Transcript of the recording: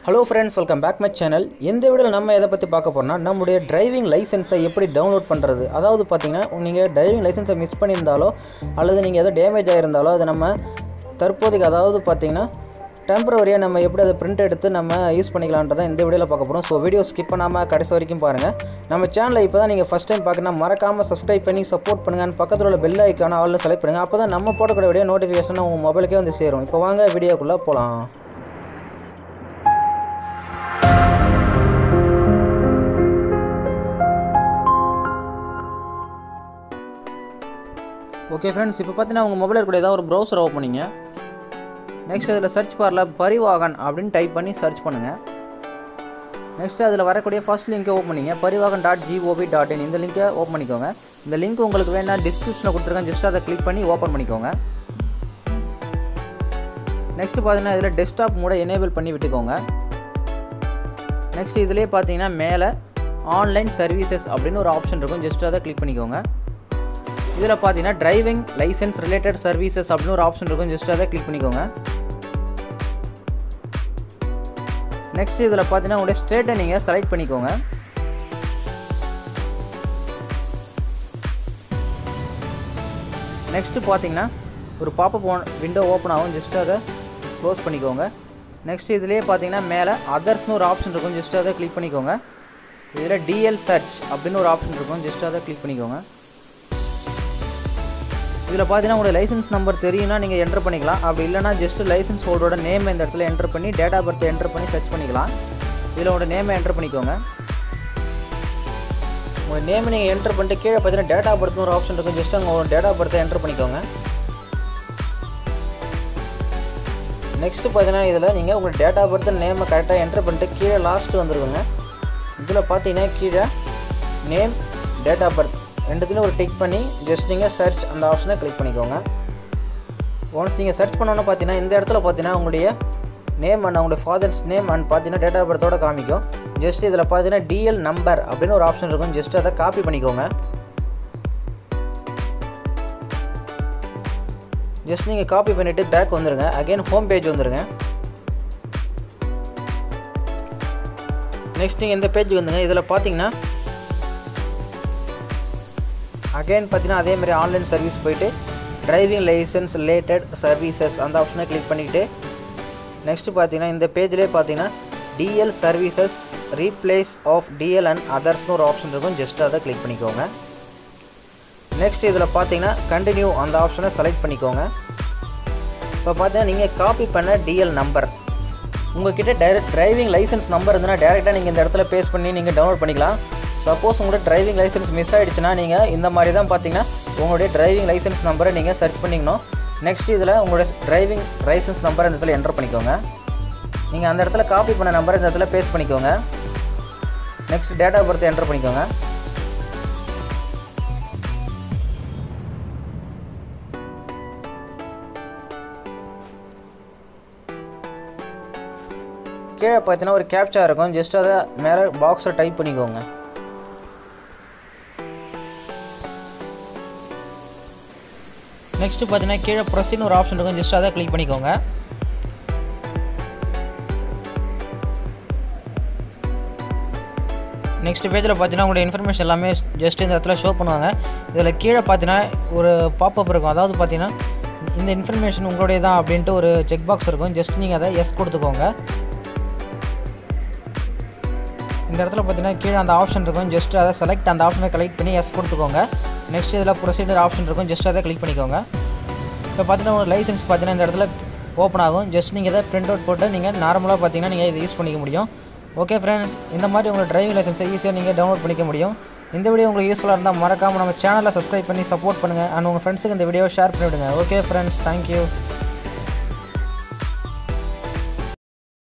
hello friends welcome back my channel இந்த வீடியோவில் நம்ம எதை பற்றி பார்க்க போறோம்னா நம்முடைய டிரைவிங் லைசென்ஸை எப்படி டவுன்லோட் பண்ணுறது அதாவது பார்த்தீங்கன்னா நீங்கள் டிரைவிங் லைசென்ஸை மிஸ் பண்ணியிருந்தாலோ அல்லது நீங்கள் எதோ டேமேஜ் ஆகிருந்தாலோ அதை நம்ம தற்போதைக்கு அதாவது பார்த்தீங்கன்னா டெம்பரவரியாக நம்ம எப்படி அதை பிரிண்ட் எடுத்து நம்ம யூஸ் பண்ணிக்கலான்றதை இந்த வீடியோவில் பார்க்க போகிறோம் ஸோ வீடியோ ஸ்கிப் பண்ணாமல் கடைசி வரைக்கும் பாருங்கள் நம்ம சேனலை இப்போ தான் நீங்கள் ஃபஸ்ட் டைம் பார்க்கணும் மறக்காமல் சப்ஸ்கிரைப் பண்ணி சப்போர்ட் பண்ணுங்கள் பக்கத்தில் உள்ள பெல் ஐக்கான ஆல்னு செலக்ட் பண்ணுங்கள் அப்போ தான் நம்ம போடக்கூடிய வீடியோ நோட்டிஃபிகேஷன் உங்கள் மொபைலுக்கே வந்து சேரும் இப்போ வாங்க வீடியோக்குள்ளே போகலாம் ஓகே ஃப்ரெண்ட்ஸ் இப்போ பார்த்தீங்கன்னா உங்கள் மொபைலில் இருக்கக்கூடிய ஏதாவது ஒரு ப்ரௌசர் ஓப்பன் பண்ணிங்க நெக்ஸ்ட் அதில் சர்ச் பாரில் பரிவாகன் அப்படின்னு டைப் பண்ணி சர்ச் பண்ணுங்கள் நெக்ஸ்ட் அதில் வரக்கூடிய ஃபர்ஸ்ட் லிங்கை ஓப்பன் பண்ணிங்க Parivahan dot GOV dot in இந்த லிங்கை ஓப்பன் பண்ணிக்கோங்க இந்த லிங்க் உங்களுக்கு வேணா டிஸ்கிரிப்ஷனில் கொடுத்துருக்கேன் ஜஸ்ட் அதை கிளிக் பண்ணி ஓப்பன் பண்ணிக்கோங்க நெக்ஸ்ட் பார்த்தீங்கன்னா இதில் டெஸ்க்டாப் மூட எனேபிள் பண்ணி விட்டுக்கோங்க நெக்ஸ்ட் இதிலே பார்த்தீங்கன்னா மேலே ஆன்லைன் சர்வீசஸ் அப்படின்னு ஒரு ஆப்ஷன் இருக்கும் ஜஸ்ட் அதை கிளிக் பண்ணிக்கோங்க இதில் பார்த்தீங்கன்னா டிரைவிங் லைசன்ஸ் ரிலேட்டட் சர்வீசஸ் அப்படின்னு ஒரு ஆப்ஷன் இருக்கும் ஜஸ்ட் அதை கிளிக் பண்ணிக்கோங்க நெக்ஸ்ட் இதில் பார்த்தீங்கன்னா உங்களுடைய ஸ்டேட்டை நீங்கள் செலக்ட் பண்ணிக்கோங்க நெக்ஸ்ட்டு பார்த்தீங்கன்னா ஒரு பாப்பப் விண்டோ ஓப்பன் ஆகும் ஜஸ்ட் அதை க்ளோஸ் பண்ணிக்கோங்க நெக்ஸ்ட் இதுலேயே பார்த்தீங்கன்னா மேலே அதர்ஸ்னு ஒரு ஆப்ஷன் இருக்கும் ஜஸ்ட் அதை கிளிக் பண்ணிக்கோங்க இதில் டிஎல் சர்ச் அப்படின்னு ஒரு ஆப்ஷன் இருக்கும் ஜஸ்ட் அதை கிளிக் பண்ணிக்கோங்க இதில் பார்த்தீங்கன்னா உங்களுடைய லைசன்ஸ் நம்பர் தெரியும்னா நீங்கள் என்டர் பண்ணிக்கலாம் அப்படி இல்லைனா ஜஸ்ட் லைசன்ஸ் ஹோல்டரோட நேம் இந்த இடத்துல என்டர் பண்ணி டேட் ஆஃப் பர்த் என்டர் பண்ணி சர்ச் பண்ணிக்கலாம் இதில் உங்களோட நேமை என்டர் பண்ணிக்கோங்க உங்கள் நேம் நீங்கள் என்டர் பண்ணிட்டு கீழே பார்த்தீங்கன்னா டேட் ஆஃப் பர்த்னு ஒரு ஆப்ஷன் இருக்கும் ஜஸ்ட் உங்களோட டேட் ஆஃப் பர்த்தை என்டர் பண்ணிக்கோங்க நெக்ஸ்ட் பார்த்தீங்கன்னா இதில் நீங்கள் உங்கள் டேட் ஆஃப் பர்த் நேமை கரெக்டாக என்டர் பண்ணிட்டு கீழே லாஸ்ட்டு வந்துருக்குங்க இதில் பார்த்தீங்கன்னா கீழே நேம் டேட் ஆஃப் பர்த் ரெண்டுத்துலையும் ஒரு டிக் பண்ணி ஜஸ்ட் நீங்கள் சர்ச் அந்த ஆப்ஷனை கிளிக் பண்ணிக்கோங்க ஒன்ஸ் நீங்கள் சர்ச் பண்ணோன்னு பார்த்தீங்கன்னா இந்த இடத்துல பார்த்தீங்கன்னா உங்களுடைய நேம் அண்ட் உங்களுடைய ஃபாதர்ஸ் நேம் அண்ட் பார்த்தீங்கன்னா டேட் ஆஃப் பர்த்தோட காமிக்கும் ஜஸ்ட் இதில் பார்த்தீங்கன்னா டிஎல் நம்பர் அப்படின்னு ஒரு ஆப்ஷன் இருக்கும் ஜஸ்ட் அதை காப்பி பண்ணிக்கோங்க ஜஸ்ட் நீங்கள் காப்பி பண்ணிவிட்டு பேக் வந்துடுங்க அகைன் ஹோம் பேஜ் வந்துடுங்க நெக்ஸ்ட் நீங்கள் இந்த பேஜுக்கு வந்துங்க இதில் பார்த்தீங்கன்னா அகைன் பார்த்தீங்கன்னா அதே மாதிரி ஆன்லைன் சர்வீஸ் போயிட்டு டிரைவிங் லைசன்ஸ் ரிலேட்டட் சர்வீசஸ் அந்த ஆப்ஷனை கிளிக் பண்ணிவிட்டு நெக்ஸ்ட்டு பார்த்தீங்கன்னா இந்த பேஜ்லேயே பார்த்தீங்கன்னா DL services replace of DL and அதர்ஸ்னு ஒரு ஆப்ஷன் இருக்கும் ஜஸ்ட் அதை கிளிக் பண்ணிக்கோங்க நெக்ஸ்ட் இதில் பார்த்தீங்கன்னா கண்டினியூ அந்த ஆப்ஷனை செலக்ட் பண்ணிக்கோங்க இப்போ பார்த்தீங்கன்னா நீங்கள் காப்பி பண்ண டிஎல் நம்பர் உங்ககிட்ட டைரக்ட் டிரைவிங் லைசன்ஸ் நம்பர் இருந்ததுன்னா டேரெக்டாக நீங்கள் இந்த இடத்துல பேஸ் பண்ணி நீங்கள் டவுன்லோட் பண்ணிக்கலாம் சப்போஸ் உங்களோட டிரைவிங் லைசன்ஸ் மிஸ் ஆகிடுச்சுன்னா நீங்கள் இந்த மாதிரி தான் பார்த்தீங்கன்னா உங்களுடைய டிரைவிங் லைசன்ஸ் நம்பரை நீங்கள் சர்ச் பண்ணிக்கணும் நெக்ஸ்ட் இதில் உங்களுடைய டிரைவிங் லைசன்ஸ் நம்பரை இந்த இடத்துல என்டர் பண்ணிக்கோங்க நீங்கள் அந்த இடத்துல காப்பி பண்ண நம்பரை இந்த இடத்துல பேஸ்ட் பண்ணிக்கோங்க next date of birth enter பண்ணிக்கோங்க கீழே பார்த்தீங்கன்னா ஒரு கேப்சா இருக்கும் ஜஸ்ட் அதை மேலே பாக்ஸில் டைப் பண்ணிக்கோங்க நெக்ஸ்ட்டு பார்த்தீங்கன்னா கீழே ப்ரெஸ்ஸின்னு ஒரு ஆப்ஷன் இருக்கும் ஜஸ்ட் அதை கிளிக் பண்ணிக்கோங்க நெக்ஸ்ட் பேஜில் பார்த்தீங்கன்னா உங்களுடைய இன்ஃபர்மேஷன் எல்லாமே ஜஸ்ட் இந்த இடத்துல ஷோ பண்ணுவாங்க இதில் கீழே பார்த்தீங்கன்னா ஒரு பாப்பப் இருக்கும் அதாவது பார்த்தீங்கன்னா இந்த இன்ஃபர்மேஷன் உங்களுடைய தான் அப்படின்ட்டு ஒரு செக் பாக்ஸ் இருக்கும் ஜஸ்ட் நீங்கள் அதை எஸ் கொடுத்துக்கோங்க இந்த இடத்துல பார்த்தீங்கன்னா கீழே அந்த ஆப்ஷன் இருக்கும் ஜஸ்ட் அதை செலக்ட் அந்த ஆப்ஷனை கலெக்ட் பண்ணி எஸ் கொடுத்துக்கோங்க நெக்ஸ்ட் இதில் ப்ரொசீஜர் ஆப்ஷன் இருக்கும் ஜஸ்ட் அதை கிளிக் பண்ணிக்கோங்க இப்போ பார்த்தீங்கன்னா ஒரு லைசன்ஸ் பார்த்தீங்கன்னா இந்த இடத்துல ஓப்பன் ஆகும் ஜஸ்ட் நீங்கள் இதை பிரிண்ட் அவுட் போட்டு நீங்கள் நார்மலாக பார்த்தீங்கன்னா நீங்கள் இதை யூஸ் பண்ணிக்க முடியும் ஓகே ஃப்ரெண்ட்ஸ் இந்த மாதிரி உங்களோட டிரைவிங் லைசன்ஸை ஈஸியாக நீங்கள் டவுன்லோட் பண்ணிக்க முடியும் இந்த வீடியோ உங்களுக்கு யூஸ்ஃபுல்லாக இருந்தால் மறக்காமல் நம்ம சேனலை சப்ஸ்கிரைப் பண்ணி சப்போர்ட் பண்ணுங்கள் அண்ட் உங்கள் ஃப்ரெண்ட்ஸுக்கு இந்த வீடியோ ஷேர் பண்ணிவிடுங்க ஓகே ஃப்ரெண்ட்ஸ் தேங்க்யூ